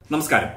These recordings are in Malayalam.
നമസ്കാരം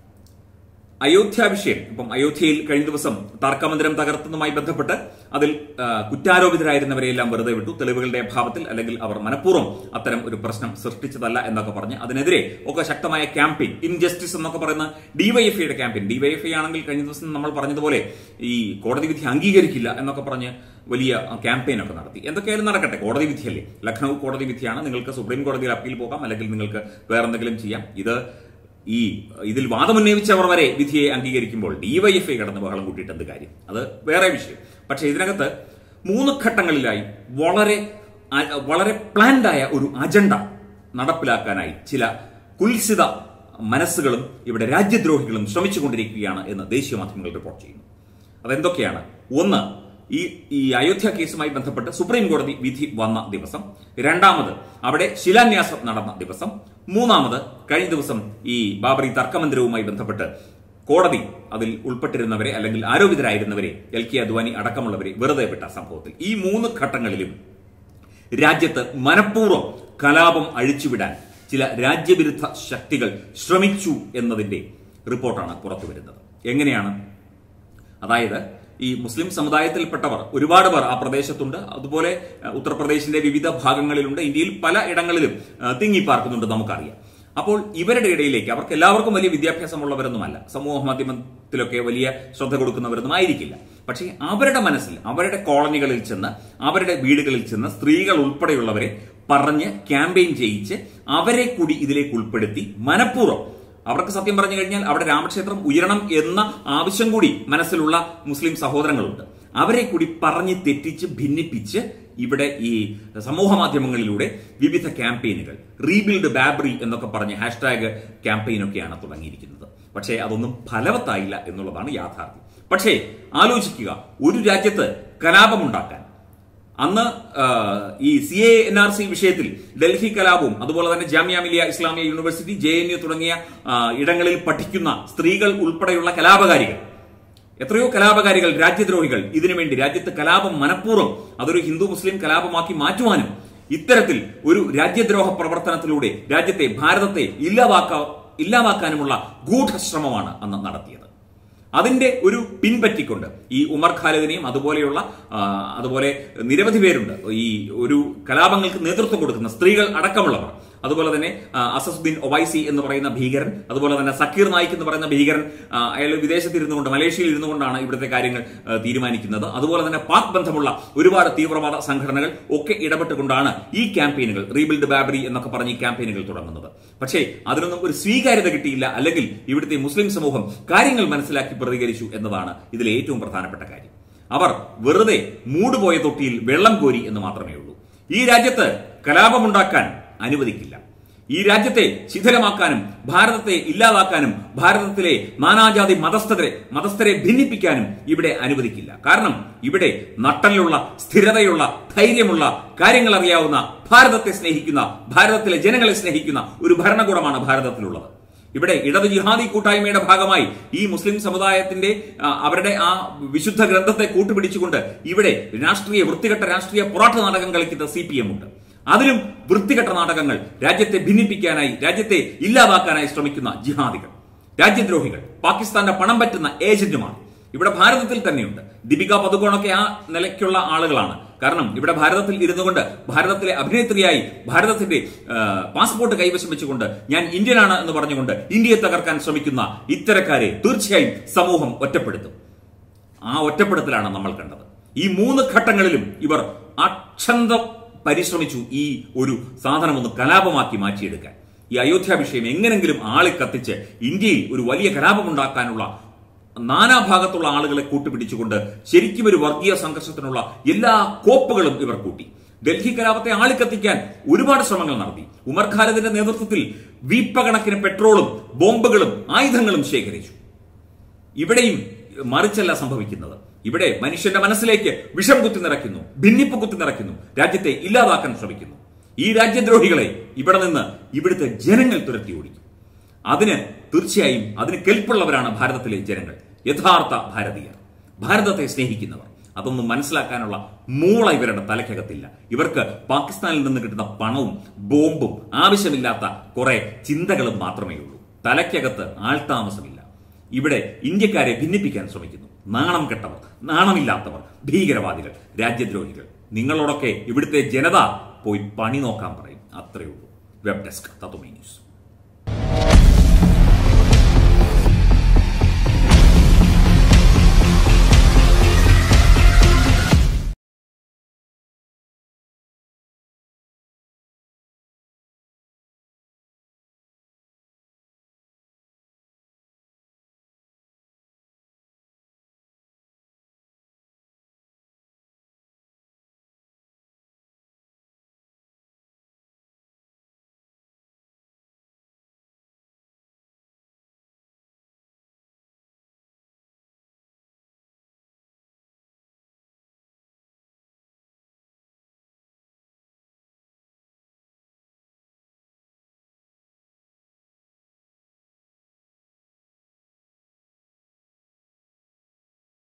അയോധ്യ വിഷയം ഇപ്പം അയോധ്യയിൽ കഴിഞ്ഞ ദിവസം തർക്കമന്ദിരം തകർത്തതുമായി ബന്ധപ്പെട്ട് അതിൽ ആ, കുറ്റാരോപിതരായിരുന്നവരെയെല്ലാം വെറുതെ വിട്ടു തെളിവുകളുടെ അഭാവത്തിൽ അല്ലെങ്കിൽ അവർ മനഃപൂർവ്വം അത്തരം ഒരു പ്രശ്നം സൃഷ്ടിച്ചതല്ല എന്നൊക്കെ പറഞ്ഞ് അതിനെതിരെ ഒക്കെ ശക്തമായ ക്യാമ്പയിൻ ഇൻജസ്റ്റിസ് എന്നൊക്കെ പറയുന്ന ഡിവൈഎഫ്ഐയുടെ ക്യാമ്പയിൻ ഡിവൈഎഫ്ഐ ആണെങ്കിൽ കഴിഞ്ഞ ദിവസം നമ്മൾ പറഞ്ഞതുപോലെ ഈ കോടതി വിധി അംഗീകരിക്കില്ല എന്നൊക്കെ പറഞ്ഞ് വലിയ ക്യാമ്പയിൻ ഒക്കെ നടത്തി എന്തൊക്കെയായാലും നടക്കട്ടെ കോടതി വിധിയല്ലേ ലഖ്നൌ കോടതി വിധിയാണ് നിങ്ങൾക്ക് സുപ്രീം കോടതിയിൽ അപ്പീൽ പോകാം അല്ലെങ്കിൽ നിങ്ങൾക്ക് വേറെന്തെങ്കിലും ചെയ്യാം ഇത് ഈ ഇതിൽ വാദമുന്നയിച്ചവർ വരെ വിധിയെ അംഗീകരിക്കുമ്പോൾ ഡിവൈഎഫ്ഐ കടന്ന് ബഹളം കൂട്ടിയിട്ട് എന്ത് കാര്യം അത് വേറെ വിഷയം പക്ഷെ ഇതിനകത്ത് മൂന്ന് ഘട്ടങ്ങളിലായി വളരെ അ- വളരെ പ്ലാൻഡായ ഒരു അജണ്ട നടപ്പിലാക്കാനായി ചില കുൽസിത മനസ്സുകളും ഇവിടെ രാജ്യദ്രോഹികളും ശ്രമിച്ചുകൊണ്ടിരിക്കുകയാണ് എന്ന് ദേശീയ മാധ്യമങ്ങൾ റിപ്പോർട്ട് ചെയ്യുന്നു അതെന്തൊക്കെയാണ് ഒന്ന് ഈ ഈ അയോധ്യ കേസുമായി ബന്ധപ്പെട്ട് സുപ്രീം കോടതി വിധി വന്ന ദിവസം രണ്ടാമത് അവിടെ ശിലാന്യാസം നടന്ന ദിവസം മൂന്നാമത് കഴിഞ്ഞ ദിവസം ഈ ബാബറി തർക്കമന്ദിരവുമായി ബന്ധപ്പെട്ട് കോടതി അതിൽ ഉൾപ്പെട്ടിരുന്നവരെ അല്ലെങ്കിൽ ആരോപിതരായിരുന്നവരെ എൽ കെ അദ്വാനി അടക്കമുള്ളവരെ വെറുതെ വിട്ട സംഭവത്തിൽ ഈ മൂന്ന് ഘട്ടങ്ങളിലും രാജ്യത്ത് മനഃപൂർവ്വം കലാപം അഴിച്ചുവിടാൻ ചില രാജ്യവിരുദ്ധ ശക്തികൾ ശ്രമിച്ചു എന്നതിന്റെ റിപ്പോർട്ടാണ് പുറത്തുവരുന്നത് എങ്ങനെയാണ് അതായത് ഈ മുസ്ലിം സമുദായത്തിൽപ്പെട്ടവർ ഒരുപാട് പേർ ആ പ്രദേശത്തുണ്ട് അതുപോലെ അഹ്, ഉത്തർപ്രദേശിന്റെ വിവിധ ഭാഗങ്ങളിലുണ്ട് ഇന്ത്യയിൽ പല ഇടങ്ങളിലും അഹ്, തിങ്ങിപ്പാർക്കുന്നുണ്ട് നമുക്കറിയാം അപ്പോൾ ഇവരുടെ ഇടയിലേക്ക് അവർക്ക് എല്ലാവർക്കും വലിയ വിദ്യാഭ്യാസമുള്ളവരൊന്നുമല്ല സമൂഹ മാധ്യമത്തിലൊക്കെ വലിയ ശ്രദ്ധ കൊടുക്കുന്നവരൊന്നും ആയിരിക്കില്ല പക്ഷേ അവരുടെ മനസ്സിൽ അവരുടെ കോളനികളിൽ ചെന്ന് അവരുടെ വീടുകളിൽ ചെന്ന് സ്ത്രീകൾ ഉൾപ്പെടെയുള്ളവരെ പറഞ്ഞ് ക്യാമ്പയിൻ ചെയ്യിച്ച് അവരെ കൂടി ഇതിലേക്ക് ഉൾപ്പെടുത്തി മനഃപൂർവ്വം അവർക്ക് സത്യം പറഞ്ഞു കഴിഞ്ഞാൽ അവിടെ രാമക്ഷേത്രം ഉയരണം എന്ന ആവശ്യം കൂടി മനസ്സിലുള്ള മുസ്ലിം സഹോദരങ്ങളുണ്ട് അവരെ കൂടി പറഞ്ഞ് തെറ്റിച്ച് ഭിന്നിപ്പിച്ച് ഇവിടെ ഈ സമൂഹ മാധ്യമങ്ങളിലൂടെ വിവിധ ക്യാമ്പയിനുകൾ റീബിൽഡ് ബാബറി എന്നൊക്കെ പറഞ്ഞ് ഹാഷ്ടാഗ് ക്യാമ്പയിനൊക്കെയാണ് തുടങ്ങിയിരിക്കുന്നത് പക്ഷേ അതൊന്നും ഫലവത്തായില്ല എന്നുള്ളതാണ് യാഥാർത്ഥ്യം പക്ഷേ ആലോചിക്കുക ഒരു രാജ്യത്ത് കലാപമുണ്ടാക്കാൻ അന്ന് ആ, ഈ C A N R C വിഷയത്തിൽ ഡൽഹി കലാപവും അതുപോലെ തന്നെ Jamia Millia Islamia university J N U തുടങ്ങിയ ആ, ഇടങ്ങളിൽ പഠിക്കുന്ന സ്ത്രീകൾ ഉൾപ്പെടെയുള്ള കലാപകാരികൾ എത്രയോ കലാപകാരികൾ രാജ്യദ്രോഹികൾ ഇതിനുവേണ്ടി രാജ്യത്ത് കലാപം മനഃപൂർവ്വം അതൊരു ഹിന്ദു മുസ്ലിം കലാപമാക്കി മാറ്റുവാനും ഇത്തരത്തിൽ ഒരു രാജ്യദ്രോഹ പ്രവർത്തനത്തിലൂടെ രാജ്യത്തെ ഭാരതത്തെ ഇല്ലാതാക്കാ ഇല്ലാതാക്കാനുമുള്ള ഗൂഢശ്രമമാണ് അന്ന് നടത്തിയത് അതിന്റെ ഒരു പിൻപറ്റിക്കൊണ്ട് ഈ ഉമർ ഖാലിദിനെയും അതുപോലെയുള്ള ആ, അതുപോലെ നിരവധി പേരുണ്ട് ഈ ഒരു കലാപങ്ങൾക്ക് നേതൃത്വം കൊടുക്കുന്ന സ്ത്രീകൾ അടക്കമുള്ളവർ അതുപോലെ തന്നെ ആ, അസസുദ്ദീൻ ഒവൈസി എന്ന് പറയുന്ന ഭീകരൻ അതുപോലെ തന്നെ സക്കീർ നായിക് എന്ന് പറയുന്ന ഭീകരൻ ആ, അയാൾ വിദേശത്തിരുന്നു കൊണ്ട് മലേഷ്യയിൽ ഇരുന്നു കൊണ്ടാണ് ഇവിടുത്തെ കാര്യങ്ങൾ ആ, തീരുമാനിക്കുന്നത് അതുപോലെ തന്നെ പാക് ബന്ധമുള്ള ഒരുപാട് തീവ്രവാദ സംഘടനകൾ ഒക്കെ ഇടപെട്ടുകൊണ്ടാണ് ഈ ക്യാമ്പയിനുകൾ റീബിൽഡ് ബാബറി എന്നൊക്കെ പറഞ്ഞ് ഈ ക്യാമ്പയിനുകൾ തുടങ്ങുന്നത് പക്ഷേ അതിനൊന്നും ഒരു സ്വീകാര്യത കിട്ടിയില്ല അല്ലെങ്കിൽ ഇവിടുത്തെ മുസ്ലിം സമൂഹം കാര്യങ്ങൾ മനസ്സിലാക്കി പ്രതികരിച്ചു എന്നതാണ് ഇതിലെ ഏറ്റവും പ്രധാനപ്പെട്ട കാര്യം അവർ വെറുതെ മൂടുപോയ തൊട്ടിയിൽ വെള്ളം കോരി എന്ന് മാത്രമേ ഉള്ളൂ ഈ രാജ്യത്ത് കലാപമുണ്ടാക്കാൻ അനുവദിക്കില്ല ഈ രാജ്യത്തെ ശിഥിലമാക്കാനും ഭാരതത്തെ ഇല്ലാതാക്കാനും ഭാരതത്തിലെ നാനാജാതി മതസ്ഥരെ മതസ്ഥരെ ഭിന്നിപ്പിക്കാനും ഇവിടെ അനുവദിക്കില്ല കാരണം ഇവിടെ നട്ടലുള്ള സ്ഥിരതയുള്ള ധൈര്യമുള്ള കാര്യങ്ങൾ അറിയാവുന്ന ഭാരതത്തെ സ്നേഹിക്കുന്ന ഭാരതത്തിലെ ജനങ്ങളെ സ്നേഹിക്കുന്ന ഒരു ഭരണകൂടമാണ് ഭാരതത്തിലുള്ളത് ഇവിടെ ഇടത് ജിഹാദി കൂട്ടായ്മയുടെ ഭാഗമായി ഈ മുസ്ലിം സമുദായത്തിന്റെ ആ, അവരുടെ ആ വിശുദ്ധ ഗ്രന്ഥത്തെ കൂട്ടുപിടിച്ചുകൊണ്ട് ഇവിടെ രാഷ്ട്രീയ വൃത്തികെട്ട രാഷ്ട്രീയ പോരാട്ട നാടകം കളിക്കുന്ന സി പി എം ഉണ്ട് അതിലും വൃത്തികെട്ട നാടകങ്ങൾ രാജ്യത്തെ ഭിന്നിപ്പിക്കാനായി രാജ്യത്തെ ഇല്ലാതാക്കാനായി ശ്രമിക്കുന്ന ജിഹാദികൾ രാജ്യദ്രോഹികൾ പാകിസ്ഥാന്റെ പണം പറ്റുന്ന ഏജന്റുമാർ ഇവിടെ ഭാരതത്തിൽ തന്നെയുണ്ട് ദീപിക പതുക്കോണൊക്കെ ആ നിലയ്ക്കുള്ള ആളുകളാണ് കാരണം ഇവിടെ ഭാരതത്തിൽ ഇരുന്നു കൊണ്ട് ഭാരതത്തിലെ അഭിനേത്രിയായി ഭാരതത്തിന്റെ ആ, പാസ്പോർട്ട് കൈവശം വെച്ചുകൊണ്ട് ഞാൻ ഇന്ത്യനാണ് എന്ന് പറഞ്ഞുകൊണ്ട് ഇന്ത്യയെ തകർക്കാൻ ശ്രമിക്കുന്ന ഇത്തരക്കാരെ തീർച്ചയായും സമൂഹം ഒറ്റപ്പെടുത്തും ആ ഒറ്റപ്പെടുത്തലാണ് നമ്മൾ കണ്ടത് ഈ മൂന്ന് ഘട്ടങ്ങളിലും ഇവർ അക്ഷന്തം പരിശ്രമിച്ചു ഈ ഒരു സാധനം ഒന്ന് കലാപമാക്കി മാറ്റിയെടുക്കാൻ ഈ അയോധ്യ വിഷയം എങ്ങനെങ്കിലും ആളെ കത്തിച്ച് ഇന്ത്യയിൽ ഒരു വലിയ കലാപമുണ്ടാക്കാനുള്ള നാനാഭാഗത്തുള്ള ആളുകളെ കൂട്ടുപിടിച്ചുകൊണ്ട് ശരിക്കും ഒരു വർഗീയ സംഘർഷത്തിനുള്ള എല്ലാ കോപ്പുകളും ഇവർ കൂട്ടി ഡൽഹി കലാപത്തെ ആളിക്കത്തിക്കാൻ ഒരുപാട് ശ്രമങ്ങൾ നടത്തി ഉമർ ഖാലിദിന്റെ നേതൃത്വത്തിൽ വീപ്പകണക്കിന് പെട്രോളും ബോംബുകളും ആയുധങ്ങളും ശേഖരിച്ചു ഇവിടെയും മറിച്ചല്ല സംഭവിക്കുന്നത് ഇവിടെ മനുഷ്യന്റെ മനസ്സിലേക്ക് വിഷം കുത്തി നിറയ്ക്കുന്നു ഭിന്നിപ്പ് കുത്തി നിറയ്ക്കുന്നു രാജ്യത്തെ ഇല്ലാതാക്കാൻ ശ്രമിക്കുന്നു ഈ രാജ്യദ്രോഹികളെ ഇവിടെ നിന്ന് ഇവിടുത്തെ ജനങ്ങൾ തുരത്തി ഓടിക്കും അതിന് തീർച്ചയായും അതിന് കെൽപ്പുള്ളവരാണ് ഭാരതത്തിലെ ജനങ്ങൾ യഥാർത്ഥ ഭാരതീയർ ഭാരതത്തെ സ്നേഹിക്കുന്നവർ അതൊന്നും മനസ്സിലാക്കാനുള്ള മൂള ഇവരുടെ തലയ്ക്കകത്തില്ല ഇവർക്ക് പാകിസ്ഥാനിൽ നിന്ന് കിട്ടുന്ന പണവും ബോംബും ആവശ്യമില്ലാത്ത കുറെ ചിന്തകളും മാത്രമേ ഉള്ളൂ തലയ്ക്കകത്ത് ആൾതാമസമില്ല ഇവിടെ ഇന്ത്യക്കാരെ ഭിന്നിപ്പിക്കാൻ ശ്രമിക്കുന്നു നാണം കെട്ടവർ നാണമില്ലാത്തവർ ഭീകരവാദികൾ രാജ്യദ്രോഹികൾ നിങ്ങളോടൊക്കെ ഇവിടുത്തെ ജനത പോയി പണി നോക്കാൻ പറയും അത്രയേ ഉള്ളൂ വെബ് ഡെസ്ക് തത്വമേ ന്യൂസ്